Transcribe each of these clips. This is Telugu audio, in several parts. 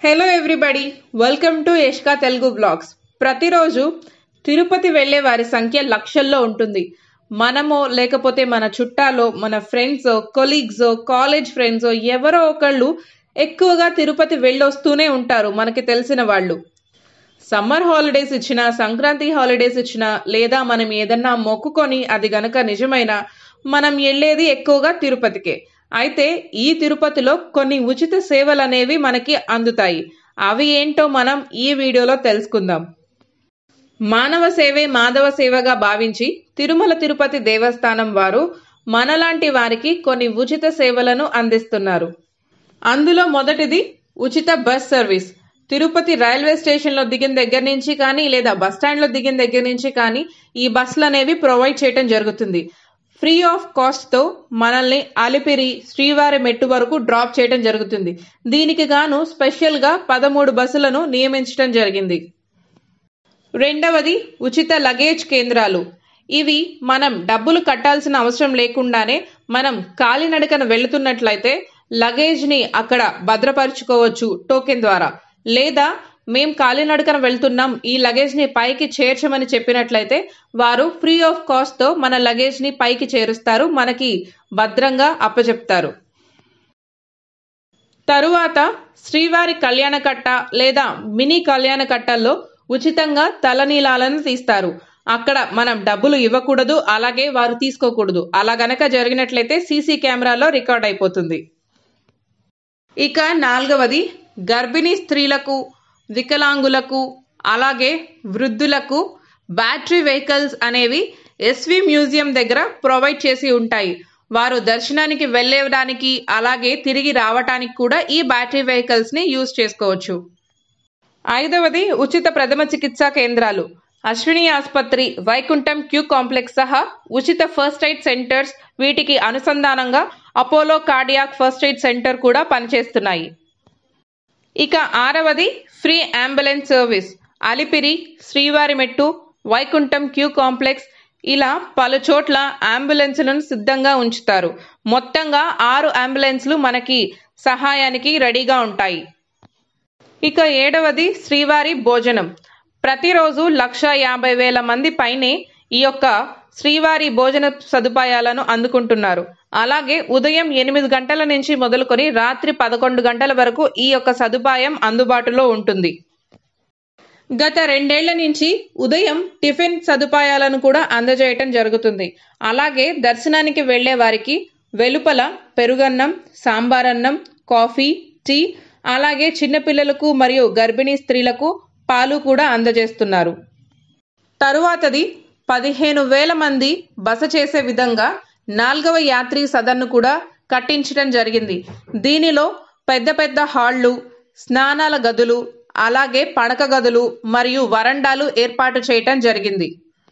hello everybody welcome to Yashka Telugu blogs ప్రతిరోజు తిరుపతి వెళ్ళే వారి సంఖ్య లక్షల్లో ఉంటుంది మనమో లేకపోతే మన చుట్టాలో మన ఫ్రెండ్స్ కొలీగ్స్ కాలేజ్ ఫ్రెండ్స్ ఎవరో ఒకళ్ళు ఎక్కువగా తిరుపతి వెళ్ళొస్తూనే ఉంటారు మనకి తెలిసిన వాళ్ళు సమ్మర్ హాలిడేస్ ఇచ్చినా సంక్రాంతి హాలిడేస్ ఇచ్చినా లేదా మనం ఏదన్నా మొక్కుకొని అది గనక నిజమైన మనం వెళ్ళేది ఎక్కువగా తిరుపతికే అయితే ఈ తిరుపతిలో కొన్ని ఉచిత సేవలు అనేవి మనకి అందుతాయి అవి ఏంటో మనం ఈ వీడియోలో తెలుసుకుందాం మానవ సేవే మాధవ సేవగా భావించి తిరుమల తిరుపతి దేవస్థానం వారు మనలాంటి వారికి కొన్ని ఉచిత సేవలను అందిస్తున్నారు అందులో మొదటిది ఉచిత బస్ సర్వీస్ తిరుపతి రైల్వే స్టేషన్లో దిగిన దగ్గర నుంచి కానీ లేదా బస్ స్టాండ్లో దిగిన దగ్గర నుంచి కానీ ఈ బస్సులు అనేవి ప్రొవైడ్ చేయడం జరుగుతుంది ఫ్రీ ఆఫ్ కాస్ట్తో మనల్ని అలిపిరి శ్రీవారి మెట్టు వరకు డ్రాప్ చేయడం జరుగుతుంది దీనికి గాను స్పెషల్గా పదమూడు బస్సులను నియమించడం జరిగింది రెండవది ఉచిత లగేజ్ కేంద్రాలు ఇవి మనం డబ్బులు కట్టాల్సిన అవసరం లేకుండానే మనం కాలినడకన వెళుతున్నట్లయితే లగేజ్ని అక్కడ భద్రపరుచుకోవచ్చు టోకెన్ ద్వారా లేదా మేం కాలినడకన వెళ్తున్నాం ఈ లగేజ్ని పైకి చేర్చమని చెప్పినట్లయితే వారు ఫ్రీ ఆఫ్ కాస్ట్తో మన లగేజ్ని పైకి చేరుస్తారు మనకి భద్రంగా అప్పచెప్తారు తరువాత శ్రీవారి కళ్యాణకట్ట లేదా మినీ కళ్యాణకట్టల్లో ఉచితంగా తలనీలాలను తీస్తారు అక్కడ మనం డబ్బులు ఇవ్వకూడదు అలాగే వారు తీసుకోకూడదు అలా గనక జరిగినట్లయితే సీసీ కెమెరాలో రికార్డ్ అయిపోతుంది ఇక నాలుగవది గర్భిణీ స్త్రీలకు వికలాంగులకు అలాగే వృద్ధులకు బ్యాటరీ వెహికల్స్ అనేవి ఎస్వి మ్యూజియం దగ్గర ప్రొవైడ్ చేసి ఉంటాయి వారు దర్శనానికి వెళ్ళడానికి అలాగే తిరిగి రావటానికి కూడా ఈ బ్యాటరీ వెహికల్స్ ని యూజ్ చేసుకోవచ్చు ఐదవది ఉచిత ప్రథమ చికిత్సా కేంద్రాలు అశ్విని ఆసుపత్రి వైకుంఠం క్యూ కాంప్లెక్స్ సహా ఉచిత ఫస్ట్ ఎయిడ్ సెంటర్స్ వీటికి అనుసంధానంగా Apollo cardiac first aid centre కూడా పనిచేస్తున్నాయి ఇక ఆరవది free ambulance service Alipiri Srivarimettu Vaikuntham queue complex ఇలా పలు చోట్ల అంబులెన్స్లను సిద్ధంగా ఉంచుతారు మొత్తంగా ఆరు అంబులెన్స్లు మనకి సహాయానికి రెడీగా ఉంటాయి ఇక ఏడవది శ్రీవారి భోజనం ప్రతిరోజు లక్ష యాభై వేల మంది పైనే ఈ యొక్క శ్రీవారి భోజన సదుపాయాలను అందుకుంటున్నారు అలాగే ఉదయం ఎనిమిది గంటల నుంచి మొదలుకొని రాత్రి పదకొండు గంటల వరకు ఈ యొక్క సదుపాయం అందుబాటులో ఉంటుంది గత రెండేళ్ల నుంచి ఉదయం టిఫిన్ సదుపాయాలను కూడా అందజేయటం జరుగుతుంది అలాగే దర్శనానికి వెళ్లే వారికి వెలుపల పెరుగన్నం సాంబారన్నం కాఫీ టీ అలాగే చిన్నపిల్లలకు మరియు గర్భిణీ స్త్రీలకు పాలు కూడా అందజేస్తున్నారు తరువాతది పదిహేను వేల మంది బస చేసే విధంగా నాలుగవ యాత్రి సదన్ను కూడా కట్టించడం జరిగింది దీనిలో పెద్ద పెద్ద హాళ్లు స్నానాల గదులు అలాగే పడక గదులు మరియు వరండాలు ఏర్పాటు చేయటం జరిగింది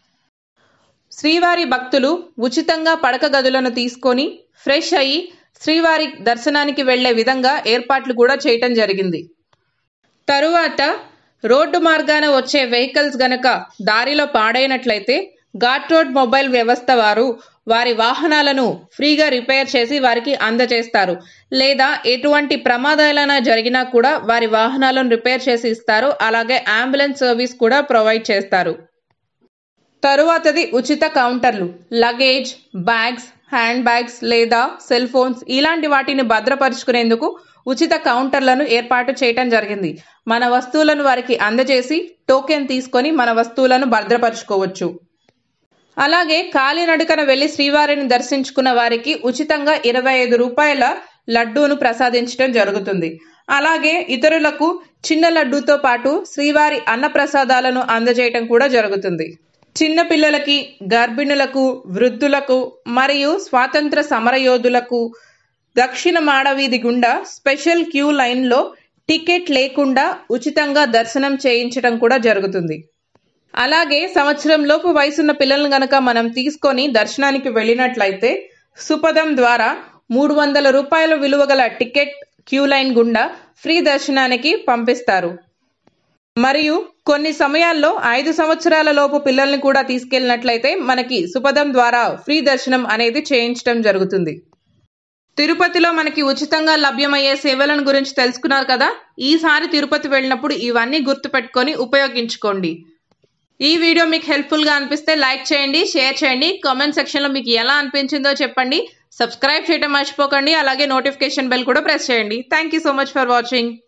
శ్రీవారి భక్తులు ఉచితంగా పడక గదులను తీసుకొని ఫ్రెష్ అయ్యి శ్రీవారి దర్శనానికి వెళ్లే విధంగా ఏర్పాట్లు కూడా చేయటం జరిగింది తరువాత రోడ్డు మార్గాన వచ్చే వెహికల్స్ గనక దారిలో పాడైనట్లయితే ఘాట్ రోడ్ మొబైల్ వ్యవస్థ వారు వారి వాహనాలను ఫ్రీగా రిపేర్ చేసి వారికి అందజేస్తారు లేదా ఎటువంటి ప్రమాదాలైనా జరిగినా కూడా వారి వాహనాలను రిపేర్ చేసి ఇస్తారు అలాగే అంబులెన్స్ సర్వీస్ కూడా ప్రొవైడ్ చేస్తారు తరువాతది ఉచిత కౌంటర్లు లగేజ్ బ్యాగ్స్ హ్యాండ్ బ్యాగ్స్ లేదా సెల్ ఫోన్స్ ఇలాంటి వాటిని భద్రపరుచుకునేందుకు ఉచిత కౌంటర్లను ఏర్పాటు చేయటం జరిగింది మన వస్తువులను వారికి అందజేసి టోకెన్ తీసుకొని మన వస్తువులను భద్రపరుచుకోవచ్చు అలాగే కాలినడకన వెళ్లి శ్రీవారిని దర్శించుకున్న వారికి ఉచితంగా ఇరవై ఐదు రూపాయల లడ్డూను ప్రసాదించడం జరుగుతుంది అలాగే ఇతరులకు చిన్న లడ్డూతో పాటు శ్రీవారి అన్న ప్రసాదాలను అందజేయటం కూడా జరుగుతుంది చిన్న పిల్లలకి గర్భిణులకు వృద్ధులకు మరియు స్వాతంత్ర సమరయోధులకు దక్షిణ మాడవీధి గుండా స్పెషల్ క్యూ లైన్లో టికెట్ లేకుండా ఉచితంగా దర్శనం చేయించడం కూడా జరుగుతుంది అలాగే సంవత్సరం లోపు వయసున్న పిల్లలను గనక మనం తీసుకొని దర్శనానికి వెళ్ళినట్లయితే సుపదం ద్వారా మూడు వందల రూపాయల విలువ గల టికెట్ క్యూ లైన్ గుండా ఫ్రీ దర్శనానికి పంపిస్తారు మరియు కొన్ని సమయాల్లో ఐదు సంవత్సరాల లోపు పిల్లల్ని కూడా తీసుకెళ్ళినట్లయితే మనకి సుపదం ద్వారా ఫ్రీ దర్శనం అనేది చేయించడం జరుగుతుంది తిరుపతిలో మనకి ఉచితంగా లభ్యమయ్యే సేవలను గురించి తెలుసుకున్నారు కదా ఈసారి తిరుపతి వెళ్ళినప్పుడు ఇవన్నీ గుర్తుపెట్టుకొని ఉపయోగించుకోండి ఈ వీడియో మీకు హెల్ప్ఫుల్గా అనిపిస్తే లైక్ చేయండి షేర్ చేయండి కామెంట్ సెక్షన్లో మీకు ఎలా అనిపించిందో చెప్పండి సబ్స్క్రైబ్ చేయడం మర్చిపోకండి అలాగే నోటిఫికేషన్ బెల్ కూడా ప్రెస్ చేయండి thank you so much for watching